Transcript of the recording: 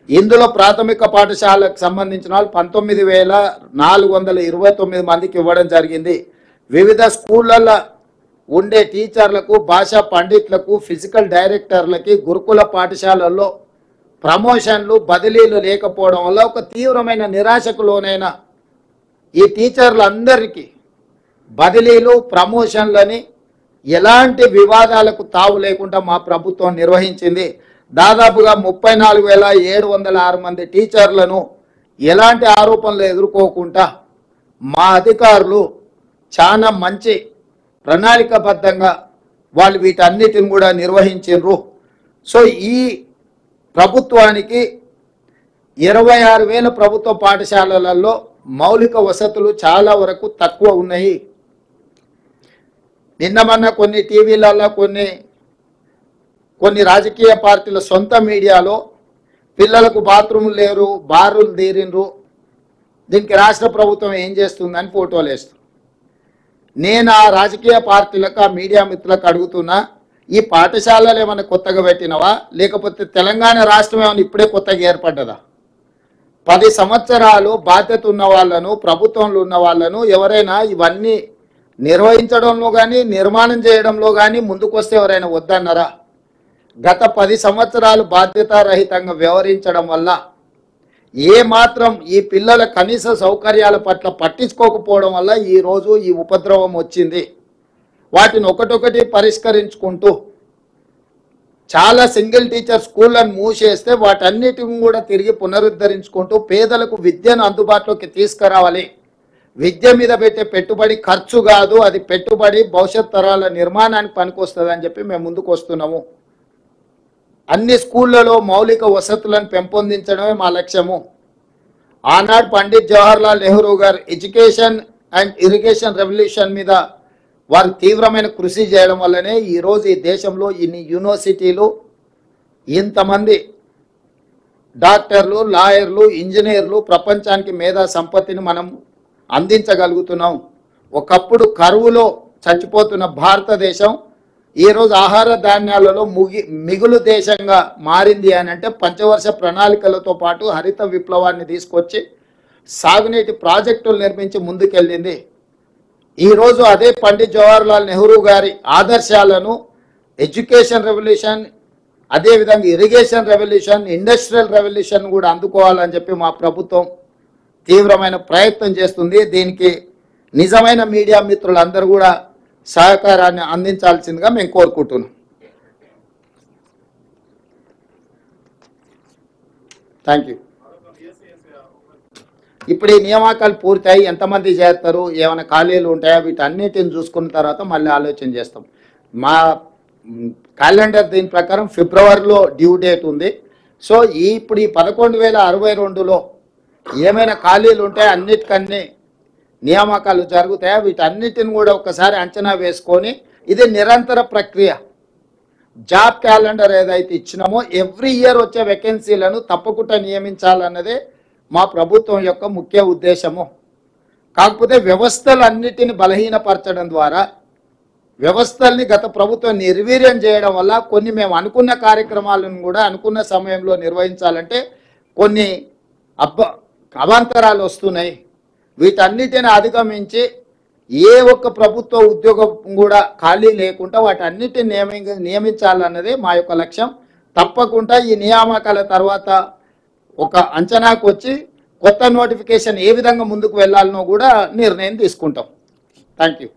ఇందులో ప్రాథమిక పాఠశాలకు సంబంధించిన వాళ్ళు పంతొమ్మిది వేల నాలుగు వందల ఇరవై తొమ్మిది మందికి ఇవ్వడం జరిగింది వివిధ స్కూళ్ళల్లో ఉండే టీచర్లకు భాషా పండిట్లకు ఫిజికల్ డైరెక్టర్లకి గురుకుల పాఠశాలల్లో ప్రమోషన్లు బదిలీలు లేకపోవడం వల్ల ఒక తీవ్రమైన నిరాశకు లోనైన ఈ టీచర్లందరికీ బదిలీలు ప్రమోషన్లని ఎలాంటి వివాదాలకు తావు లేకుండా మా ప్రభుత్వం నిర్వహించింది దాదాపుగా ముప్పై నాలుగు వేల ఏడు వందల ఆరు మంది టీచర్లను ఎలాంటి ఆరోపణలు ఎదుర్కోకుండా మా అధికారులు చాలా మంచి ప్రణాళికబద్ధంగా వాళ్ళు వీటన్నిటిని కూడా నిర్వహించారు సో ఈ ప్రభుత్వానికి ఇరవై ఆరు వేల ప్రభుత్వ పాఠశాలలలో మౌలిక వసతులు చాలా వరకు తక్కువ ఉన్నాయి నిన్న మొన్న కొన్ని టీవీలలో కొన్ని కొన్ని రాజకీయ పార్టీల సొంత మీడియాలో పిల్లలకు బాత్రూమ్ లేరు బారులు తీరిండ్రు దీనికి రాష్ట్ర ప్రభుత్వం ఏం చేస్తుందని ఫోటోలు వేస్తుంది నేను ఆ రాజకీయ పార్టీలకు ఆ మీడియా మిత్రులకు అడుగుతున్నా ఈ పాఠశాలలు ఏమైనా కొత్తగా పెట్టినవా లేకపోతే తెలంగాణ రాష్ట్రం ఏమైనా ఇప్పుడే కొత్తగా ఏర్పడ్డదా పది సంవత్సరాలు బాధ్యత ఉన్న వాళ్ళను ప్రభుత్వంలో ఉన్న వాళ్ళను ఎవరైనా ఇవన్నీ నిర్వహించడంలో కానీ నిర్మాణం చేయడంలో కానీ ముందుకొస్తే ఎవరైనా వద్దన్నారా గత పది సంవత్సరాలు బాధ్యతారహితంగా వ్యవహరించడం వల్ల ఏ మాత్రం ఈ పిల్లల కనీస సౌకర్యాల పట్ల పట్టించుకోకపోవడం వల్ల ఈ రోజు ఈ ఉపద్రవం వచ్చింది వాటిని ఒకటొకటి పరిష్కరించుకుంటూ చాలా సింగిల్ టీచర్ స్కూళ్ళను మూసేస్తే వాటన్నిటిని కూడా తిరిగి పునరుద్ధరించుకుంటూ పేదలకు విద్యను అందుబాటులోకి తీసుకురావాలి విద్య మీద పెట్టే పెట్టుబడి ఖర్చు కాదు అది పెట్టుబడి భవిష్యత్ తరాల నిర్మాణానికి పనికొస్తుంది అని చెప్పి మేము ముందుకు వస్తున్నాము అన్ని స్కూళ్ళలో మౌలిక వసతులను పెంపొందించడమే మా లక్ష్యము ఆనాడు పండిత్ జవహర్లాల్ నెహ్రూ గారు ఎడ్యుకేషన్ అండ్ ఇరిగేషన్ రెవల్యూషన్ మీద వారు తీవ్రమైన కృషి చేయడం వల్లనే ఈరోజు ఈ దేశంలో ఇన్ని యూనివర్సిటీలు ఇంతమంది డాక్టర్లు లాయర్లు ఇంజనీర్లు ప్రపంచానికి మేధా సంపత్తిని మనం అందించగలుగుతున్నాం ఒకప్పుడు కరువులో చచ్చిపోతున్న భారతదేశం ఈరోజు ఆహార ధాన్యాలలో ముగి మిగులు దేశంగా మారింది అని అంటే పంచవర్ష ప్రణాళికలతో పాటు హరిత విప్లవాన్ని తీసుకొచ్చి సాగునీటి ప్రాజెక్టులు నిర్మించి ముందుకెళ్ళింది ఈరోజు అదే పండిత్ జవహర్లాల్ నెహ్రూ గారి ఆదర్శాలను ఎడ్యుకేషన్ రెవల్యూషన్ అదేవిధంగా ఇరిగేషన్ రెవల్యూషన్ ఇండస్ట్రియల్ రెవల్యూషన్ కూడా అందుకోవాలని చెప్పి మా ప్రభుత్వం తీవ్రమైన ప్రయత్నం చేస్తుంది దీనికి నిజమైన మీడియా మిత్రులందరూ కూడా సహకారాన్ని అందించాల్సిందిగా మేము కోరుకుంటున్నాం థ్యాంక్ యూ ఇప్పుడు ఈ నియామకాలు పూర్తయి ఎంతమంది చేస్తారు ఏమైనా ఖాళీలు ఉంటాయా వీటన్నిటిని చూసుకున్న తర్వాత మళ్ళీ ఆలోచన చేస్తాం మా మ్, క్యాలెండర్ దీని ప్రకారం ఫిబ్రవరిలో డ్యూ డేట్ ఉంది సో ఈ ఇప్పుడు ఈ పదకొండు వేల అరవై రెండులో ఏమైనా ఖాళీలు ఉంటాయా అన్నిటికన్నీ నియామకాలు జరుగుతాయా వీటన్నిటిని కూడా ఒకసారి అంచనా వేసుకొని ఇది నిరంతర ప్రక్రియ జాబ్ క్యాలెండర్ ఏదైతే ఇచ్చినామో ఎవ్రీ ఇయర్ వచ్చే వేకెన్సీలను తప్పకుండా నియమించాలన్నదే మా ప్రభుత్వం యొక్క ముఖ్య ఉద్దేశము కాకపోతే వ్యవస్థలన్నిటిని బలహీనపరచడం ద్వారా వ్యవస్థల్ని గత ప్రభుత్వం నిర్వీర్యం చేయడం వల్ల కొన్ని మేము అనుకున్న కార్యక్రమాలను కూడా అనుకున్న సమయంలో నిర్వహించాలంటే కొన్ని అబ్బ అవాంతరాలు వస్తున్నాయి వీటన్నిటిని అధిగమించి ఏ ఒక్క ప్రభుత్వ ఉద్యోగం కూడా ఖాళీ లేకుండా వాటన్నిటిని నియమి నియమించాలన్నదే మా యొక్క లక్ష్యం తప్పకుండా ఈ నియామకాల తర్వాత ఒక అంచనాకు వచ్చి కొత్త నోటిఫికేషన్ ఏ విధంగా ముందుకు వెళ్ళాలనో కూడా నిర్ణయం తీసుకుంటాం థ్యాంక్ యూ